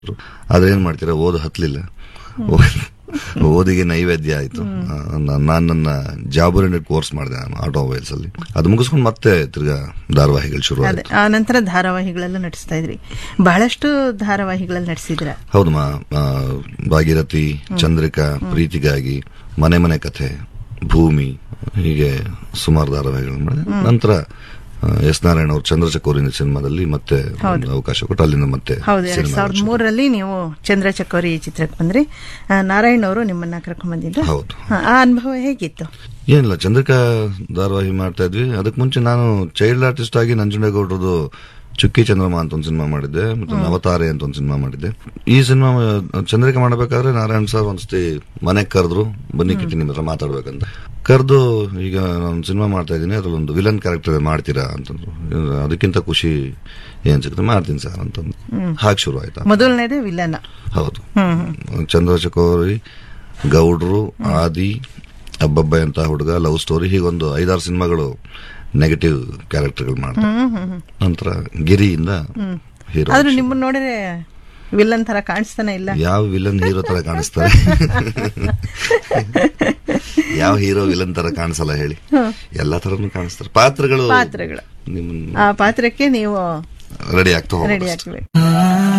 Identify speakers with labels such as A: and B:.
A: ಆದ್ರೆ ಏನ್ ಮಾಡ್ತೀರಾ ಓದ್ ಹತ್ಲಿಲ್ಲ ಓದಿಗೆ ನೈವೇದ್ಯ ಆಯ್ತು ನಾನು ನನ್ನ ಜಾಬ್ ಓರಿಯೆಂಟೆಡ್ ಕೋರ್ಸ್ ಮಾಡಿದೆ ನಾನು ಆಟೋಮೊಬೈಲ್ಸ್ ಅಲ್ಲಿ ಅದು ಮುಗಿಸ್ಕೊಂಡು ಮತ್ತೆ ತಿರ್ಗಾ ಧಾರಾವಾಹಿಗಳು ಶುರು
B: ಅದೇ ಆ ನಂತರ ಧಾರಾವಾಹಿಗಳೆಲ್ಲ ನಡೆಸ್ತಾ ಇದ್ರಿ ಬಹಳಷ್ಟು ಧಾರಾವಾಹಿಗಳಲ್ಲಿ ನಡೆಸಿದ್ರ
A: ಹೌದು ಮಾ ಆ, ಭಾಗೀರಥಿ ಚಂದ್ರಿಕಾ ಪ್ರೀತಿಗಾಗಿ ಮನೆ ಮನೆ ಕಥೆ ಭೂಮಿ ಹೀಗೆ ಸುಮಾರು ಧಾರಾವಾಹಿಗಳು ಮಾಡಿದೆ ನಂತರ ಆ, ಎಸ್ ನಾರಾಯಣ ಅವರು ಚಂದ್ರಚಕೋರಿ ಸಿನಿಮಾದಲ್ಲಿ ಮತ್ತೆ ಒಂದು ಅವಕಾಶ ಕೊಟ್ಟು ಅಲ್ಲಿಂದ ಮತ್ತೆ
B: ಹೌದು ಎರಡ್
A: ಸಿನಿಮಾ
B: ಸಾವಿರದ ಮೂರರಲ್ಲಿ ನೀವು ಚಂದ್ರಚಕೋರಿ ಚಿತ್ರಕ್ಕೆ ಬಂದ್ರಿ ಆ, ನಾರಾಯಣ್ ಅವರು ನಿಮ್ಮನ್ನ ಕರ್ಕೊಂಡ್ ಬಂದಿದ್ದು
A: ಹೌದು
B: ಆ, ಆ ಅನುಭವ ಹೇಗಿತ್ತು
A: ಏನಿಲ್ಲ ಚಂದ್ರಿಕಾ ಧಾರಾವಾಹಿ ಮಾಡ್ತಾ ಇದ್ವಿ ಅದಕ್ಕೆ ಮುಂಚೆ ನಾನು ಚೈಲ್ಡ್ ಆರ್ಟಿಸ್ಟ್ ಆಗಿ ನಂಜುಂಡೇಗೌಡರದು ಚುಕ್ಕಿ ಚಂದ್ರಮ ಅಂತ ಒಂದು ಸಿನಿಮಾ ಮಾಡಿದ್ದೆ ಮತ್ತೆ ನವತಾರೆ ಅಂತ ಒಂದು ಸಿನಿಮಾ ಮಾಡಿದ್ದೆ ಈ ಸಿನಿಮಾ ಚಂದ್ರಿಕಾ ಮಾಡಬೇಕಾದ್ರೆ ನಾರಾಯಣ್ ಸರ್ ಒಂದ್ಸತಿ ಮನೆಗೆ ಕರೆದ್ರು ಬನ್ನಿ ಕಿಟ್ಟಿ ನಿಮ್ಮ ಹತ್ರ ಮಾತಾಡ್ಬೇಕಂತ ಕರೆದು ಈಗ ನಾನು ಸಿನಿಮಾ ಮಾಡ್ತಾ ಇದ್ದೀನಿ ಅದ್ರಲ್ಲಿ ಒಂದು ವಿಲನ್ ಕ್ಯಾರೆಕ್ಟರ್ ಮಾಡ್ತೀರಾ ಅಂತಂದ್ರು ಅದಕ್ಕಿಂತ ಖುಷಿ ಏನ್ ಸಿಗುತ್ತೆ ಮಾಡ್ತೀನಿ ಸರ್ ಅಂತಂದು ಹಾಗೆ ಶುರು ಆಯ್ತಾ
B: ಮೊದಲನೇದೇ ವಿಲನ
A: ಹೌದು
B: ಹ್ಮ್
A: ಚಂದ್ರಚಕೋರಿ ಗೌಡ್ರು ಆದಿ ಅಬ್ಬಬ್ಬ ಅಂತ ಹುಡುಗ ಲವ್ ಸ್ಟೋರಿ ಹೀಗೊಂದು ಐದಾರು ಸಿನಿಮಾಗಳು ನೆಗೆಟಿವ್ ಕ್ಯಾರೆಕ್ಟರ್ಗಳು ಮಾಡ್ತಾರೆ
B: ಹ್ಮ್ ಹ್ಮ್ ಹ್ಮ್
A: ನಂತರ ಗಿರಿಯಿಂದ ಹೀರೋ
B: ಆದ್ರೆ ನಿಮ್ಮನ್ನ ನೋಡಿದ್ರೆ ವಿಲನ್ ತರ ಕಾಣಿಸ್ತಾನೆ ಇಲ್ಲ
A: ಯಾವ ವಿಲನ್ ಹೀರೋ ತರ ಕಾಣಿಸ್ತಾರೆ ಯಾವ ಹೀರೋ ವಿಲನ್ ತರ ಕಾಣಿಸಲ್ಲ ಹೇಳಿ ಎಲ್ಲಾ ತರನು ಕಾಣಿಸ್ತಾರೆ ಪಾತ್ರಗಳು
B: ಪಾತ್ರಗಳು
A: ನಿಮ್ಮನ್ನ
B: ಆ ಪಾತ್ರಕ್ಕೆ ನೀವು
A: ರೆಡಿ ಆಗ್ತಾ
B: ರೆಡಿ
A: ಹೋಗ್ಬೇಕು
B: ಆಗ್ಬೇಕು